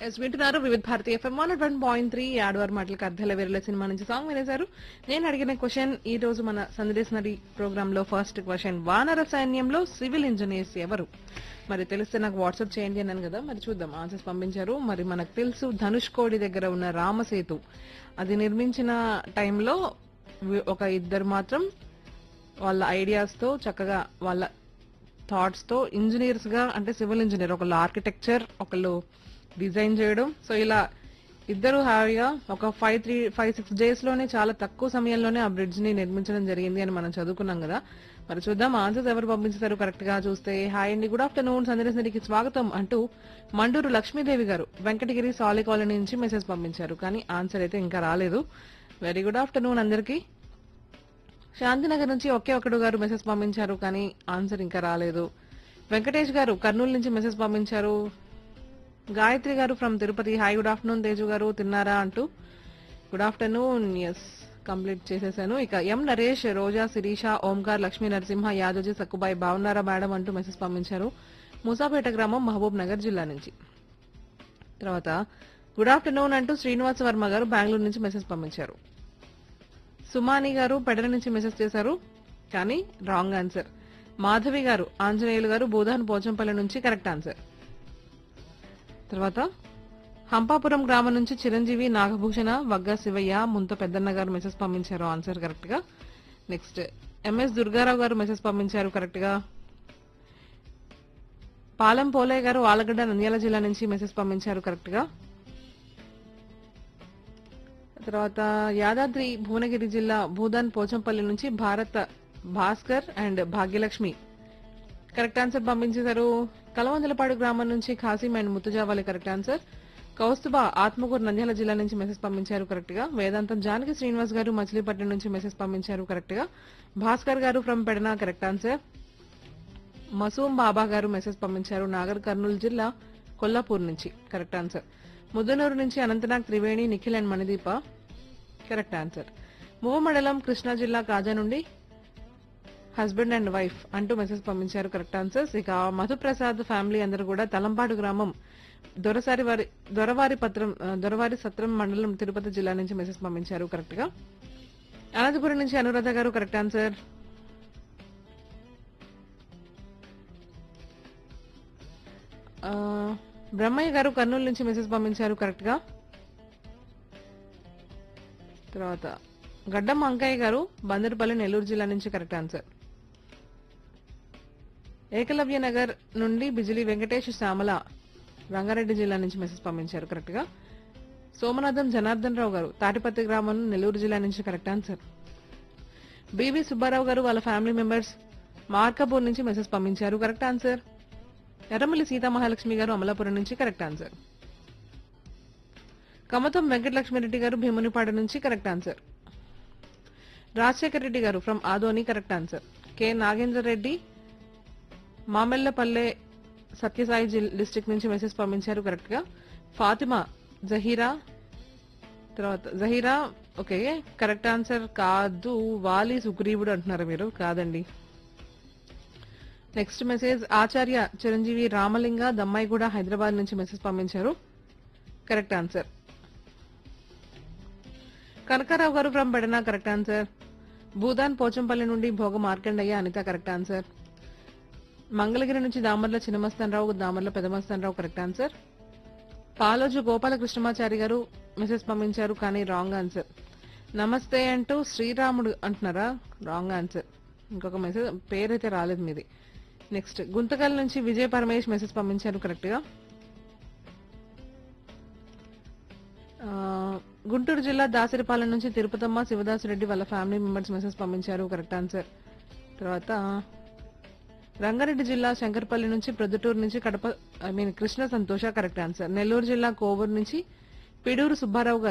yes వింటున్నారు Vividh Bharati FM one one point three ఆడవారి మాటలకు అర్థాల వేరుల సినిమా నుంచి సాంగ్ వినేశారు నేను అడిగిన క్వశ్చన్ ఈ రోజు మన సందేశనరీ ప్రోగ్రామ్ లో ఫస్ట్ క్వశ్చన్ వానర సైన్యంలో సివిల్ ఇంజనీర్స్ ఎవరు మరి తెలిస్తే నాకు వాట్సాప్ చేయండి అన్నాను కదా మరి చూద్దాం ఆన్సర్స్ పంపించారు మరి మనకు తెలుసు ధనుష్ కోడి దగ్గర ఉన్న రామసేతు అది నిర్మించిన టైంలో వి- ఒక ఇద్దరు మాత్రం వాళ్ళ ఐడియాస్ తో చక్కగా వాళ్ళ థాట్స్ తో ఇంజనీర్స్ గా అంటే సివిల్ ఇంజనీర్ ఒకళ్ళు ఆర్కిటెక్చర్ ఒకళ్ళు డిజైన్ చేయడం సో ఇలా ఇద్దరు హాయిగా ఒక five three five six days లోనే చాలా తక్కువ సమయంలోనే ఆ బ్రిడ్జ్ ని నిర్మించడం జరిగింది అని మనం చదువుకున్నాం కదా మరి చూద్దాం ఆన్సర్స్ ఎవరు పంపించారు కరెక్ట్ గా చూస్తే హాయ్ అండి గుడ్ ఆఫ్టర్నూన్ సందర్శనకి స్వాగతం అంటూ మండూరు లక్ష్మీదేవి గారు వెంకటగిరి సాలి కాలనీ నుంచి మెసేజ్ పంపించారు కానీ ఆన్సర్ అయితే ఇంకా రాలేదు వెరీ గుడ్ ఆఫ్టర్నూన్ అందరికీ శాంతినగర్ నుంచి ఒకే ఒకడు గారు మెసేజ్ పంపించారు కానీ ఆన్సర్ ఇంకా రాలేదు వెంకటేష్ గారు కర్నూలు నుంచి మెసేజ్ పంపించారు గాయత్రి గారు from Tirupati hi good afternoon Teju గారు తిన్నారా అంటూ గుడ్ ఆఫ్టర్నూన్ ఎస్ కంప్లీట్ చేసేసాను ఇక ఎం నరేష్ రోజా శిరీష ఓంకార్ లక్ష్మీ నరసింహ యాదోజీ సక్కుబాయి బాగున్నారా మేడం అంటూ మెసేజ్ పంపించారు మూసాపేట గ్రామం మహబూబ్ నగర్ జిల్లా నుంచి తర్వాత గుడ్ ఆఫ్టర్నూన్ అంటూ శ్రీనివాస్ వర్మ గారు బెంగళూరు నుంచి మెసేజ్ పంపించారు సుమాని గారు పెడల నుంచి మెసేజ్ చేశారు కానీ రాంగ్ ఆన్సర్ మాధవి గారు ఆంజనేయులు గారు బోధాన్ పోచంపల్లి నుంచి కరెక్ట్ ఆన్సర్ తర్వాత హంపాపురం గ్రామం నుంచి చిరంజీవి నాగభూషణ వగ్గ శివయ్య ముంత పెద్దన్న గారు మెసేజ్ పంపించారు ఆన్సర్ కరెక్ట్ గా నెక్స్ట్ ఎంఎస్ దుర్గారావు గారు మెసేజ్ పంపించారు కరెక్ట్ గా పాలెం పోలయ్య గారు ఆలగడ్డ నంద్యాల జిల్లా నుంచి మెసేజ్ పంపించారు కరెక్ట్ గా తర్వాత యాదాద్రి భువనగిరి జిల్లా భూదాన్ పోచంపల్లి నుంచి Bharatha Bhaskar and Bhagyalakshmi correct answer పంపించేశారు కలవందలపాడు గ్రామం నుంచి Khasim and Muttujavali correct answer Kaustuba Atmakur Nandyal జిల్లా నుంచి మెసేజ్ పంపించారు కరెక్ట్ గా వేదాంతం జానకి శ్రీనివాస్ గారు మచిలీపట్నం నుంచి మెసేజ్ పంపించారు కరెక్ట్ గా భాస్కర్ గారు from Pedana correct answer Masoom Baba గారు మెసేజ్ పంపించారు నాగర్ కర్నూలు జిల్లా కొల్లాపూర్ నుంచి కరెక్ట్ ఆన్సర్ ముద్దనూరు నుంచి Anantnag Triveni Nikhil and Manideepa correct answer మూవ మండలం కృష్ణా జిల్లా కాజా నుండి హస్బెండ్ అండ్ వైఫ్ అంటూ మెసేజ్ పంపించారు కరెక్ట్ ఆన్సర్స్ ఇక మధుప్రసాద్ ఫ్యామిలీ అందరూ కూడా తలంపాడు గ్రామం దొరసారి వారి దొరవారి పత్రం ఆ, దొరవారి సత్రం మండలం తిరుపతి జిల్లా నుంచి మెసేజ్ పంపించారు కరెక్ట్ గా అనంతపురం నుంచి అనురాధ గారు కరెక్ట్ ఆన్సర్ ఆ, బ్రహ్మయ్య గారు కర్నూలు నుంచి మెసేజ్ పంపించారు కరెక్ట్ గా తర్వాత గడ్డం అంకయ్య గారు బందరుపల్లి నెల్లూరు జిల్లా నుంచి కరెక్ట్ ఆన్సర్ ఏకలవ్య నగర్ నుండి బిజిలి వెంకటేష్ శ్యామల రంగారెడ్డి జిల్లా నుంచి మెసేజ్ పంపించారు కరెక్ట్ గా సోమనాథం జనార్దన్ రావు గారు తాటిపత్తి గ్రామం నెల్లూరు జిల్లా నుంచి కరెక్ట్ ఆన్సర్ బివి సుబ్బారావు గారు వాళ్ళ ఫ్యామిలీ మెంబర్స్ మార్కపూర్ నుంచి మెసేజ్ పంపించారు కరెక్ట్ ఆన్సర్ ఎర్రమల్లి సీతామహాలక్ష్మి గారు అమలాపురం నుంచి కరెక్ట్ ఆన్సర్ కమతం వెంకటలక్ష్మిరెడ్డి గారు భీమునిపాడు నుంచి కరెక్ట్ ఆన్సర్ రాజశేఖర్ రెడ్డి గారు from Adoni correct answer K Nagendra Reddy Mamellapalle Satyasai జిల్ డిస్ట్రిక్ట్ నుంచి మెసేజ్ పంపించారు కరెక్ట్ గా ఫాతిమా జహీరా తర్వాత జహీరా ఓకే కరెక్ట్ ఆన్సర్ కాదు వాలి సుగ్రీవుడు అంటున్నారు మీరు కాదండి నెక్స్ట్ మెసేజ్ ఆచార్య చిరంజీవి రామలింగ దమ్మాయిగూడ హైదరాబాద్ నుంచి మెసేజ్ పంపించారు కరెక్ట్ ఆన్సర్ కనకారావు గారు from Pedana correct answer Bhoodan Pochampally నుండి భోగ మార్కండయ్య అనిత కరెక్ట్ ఆన్సర్ మంగళగిరి నుంచి దామర్ల చిన్నమస్తానరావు దామర్ల పెదమస్తానరావు కరెక్ట్ ఆన్సర్ పాలోజు గోపాలకృష్ణమాచారి గారు మెసేజ్ పంపించారు కానీ రాంగ్ ఆన్సర్ నమస్తే అంటూ శ్రీరాముడు అంటున్నారా రాంగ్ ఆన్సర్ ఇంకొక మెసేజ్ పేరైతే రాలేదు మీది నెక్స్ట్ గుంతకల్ నుంచి విజయ పరమేష్ మెసేజ్ పంపించారు కరెక్ట్ గా ఆ, గుంటూరు జిల్లా దాసరిపాలెం నుంచి తిరుపతమ్మ శివదాసురెడ్డి వాళ్ళ ఫ్యామిలీ మెంబర్స్ మెసేజ్ పంపించారు కరెక్ట్ ఆన్సర్ తర్వాత రంగారెడ్డి జిల్లా శంకర్పల్లి నుంచి ప్రొద్దుటూరు నుంచి కడప ఐ మీన్ కృష్ణ సంతోష కరెక్ట్ ఆన్సర్ నెల్లూరు జిల్లా కోవూరు నుంచి పిడూరు సుబ్బారావు గారు